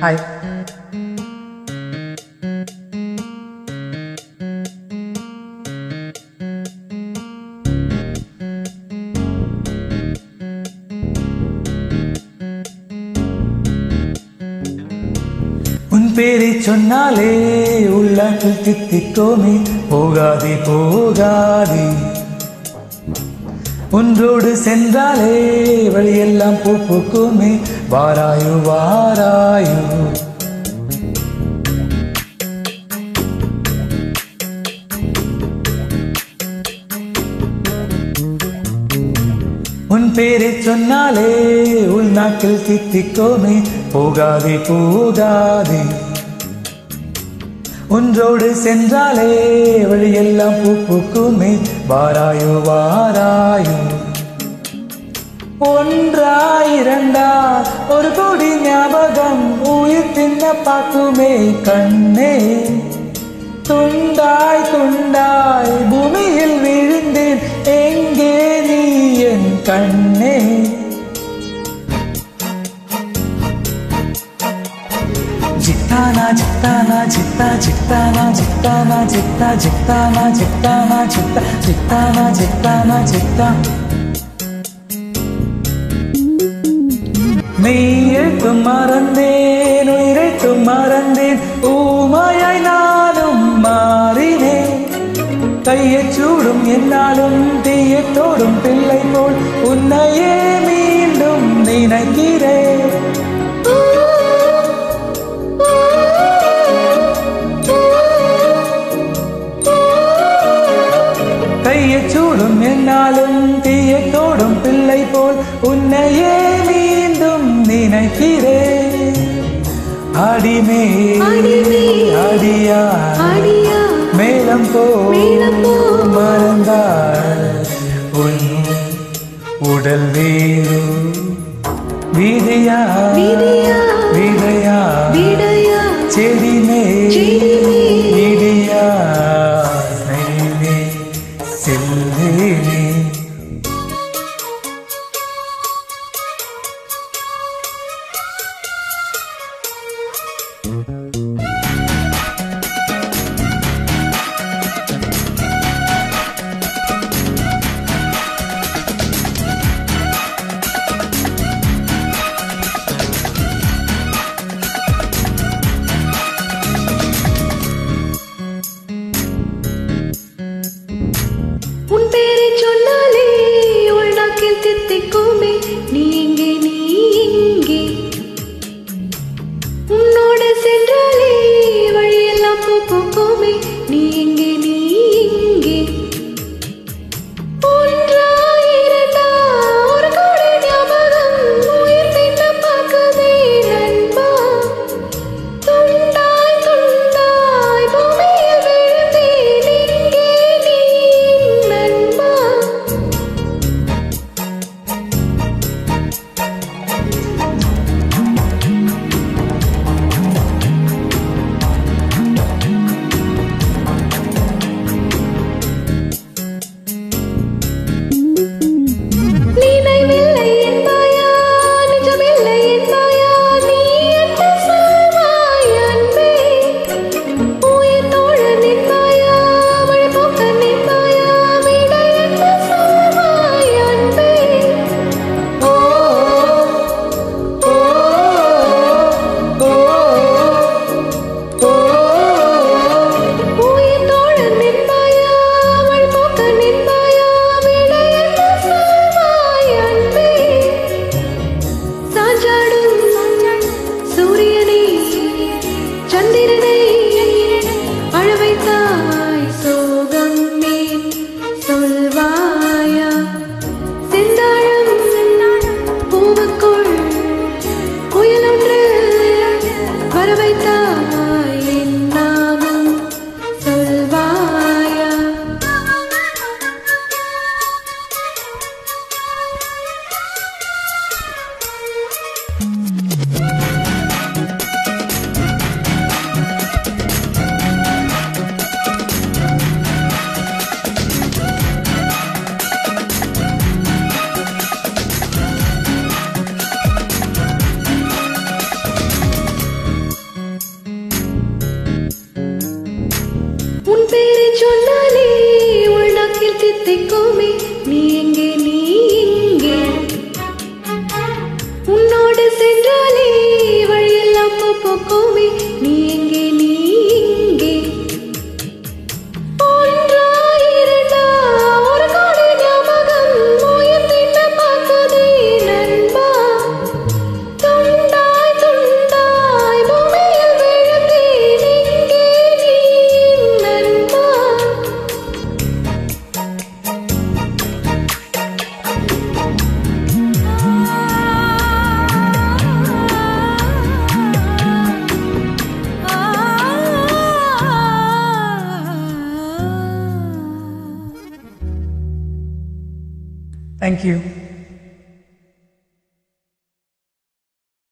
Hi உன் பேரை சொன்னாலே உள்ளாக்கில் தித்திக்கோமே போகாதே போகாதே ஒன்றோடு சென்றாலே வழியெல்லாம் பூ பூக்குமே வாராயோ வாராயோ உன் பேரை சொன்னாலே உள் நாக்கில் தித்திக்கோமே போகாதே போகாதே ஒன்றோடு சென்றாலே வழியெல்லாம் பூ பூக்குமே வாராயோ வாராயோ ஒன்றா இரண்டா ஒரு கோடி ஞாபகம் உயிர் தின்ன பார்க்குமே கண்ணே துண்டாய் துண்டாய் பூமியில் விழுந்தேன் எங்கே நீ என் கண்ணே ஜித்தானா ஜித்தானா ஜித்தா ஜித்தானா ஜித்தானா ஜித்தா ஜித்தானா ஜித்தானா ஜித்தா ஜித்தானா ஜித்தானா ஜித்தா மெய்யெழுத்தும் மறந்தேன் உயிரெழுத்தும் மறந்தேன் ஊமாயாய் நானும் மாறினேன் கையைச் சூடும் என்னாலும் தீயத்தோடும் பிள்ளை போல் உன்னையே மீண்டும் நினைக்கிறேன் கையைச் சூடும் என்னாலும் தீயத்தோடும் பிள்ளை போல் உன்னையே மீண்டும் நினைக்கிறேன் அடிமே அடிமே, அடியா அடியா மேலம் போ மேலம் போ. மறந்தாள் உன் உடல் வேறு வீதையா வீதியா, வீதையா விடையா செடிமே செடிமே. இடியா நெடிமே செல்வேனே உன் பேரை சொன்னாலே உள்நாக்கில் தித்திக்குமே நீ எங்கே நீ எங்கே உன்னோடு சென்றாலே வழியெல்லாம் பூ பூக்குமே நீ எங்கே நீ எங்கே ஒன்றா இரண்டா ஒரு கோடி ஞாபகம் உயிர் தின்ன பார்க்குதே நண்பா துண்டாய் துண்டாய் பூமியில் விழுந்தேன் எங்கே நீ நண்பா நினைவில்லை என்பாயா நிஜமில்லை என்பாயா நீ என்ன சொல்வாய் அன்பே உயிர் தோழன் என்பாயா வழிபோக்கன் என்பாயா விடை என்ன சொல்வாய் அன்பே ஓ ஓ ஓ ஓ உயிர் தோழன் என்பாயா வழிபோக்கன் என்பாயா விடை என்ன சொல்வாய் அன்பே சாஞ்சாடும் சூரியனை சந்திரனை அழ வைத்தாய் சோகம் மேல் சொல்வாயா செந்தாழம் பூவுக்குள் புயலொன்று வர வைத்தாய் என் நாமம் சொல்வாயா தேங்க்யூ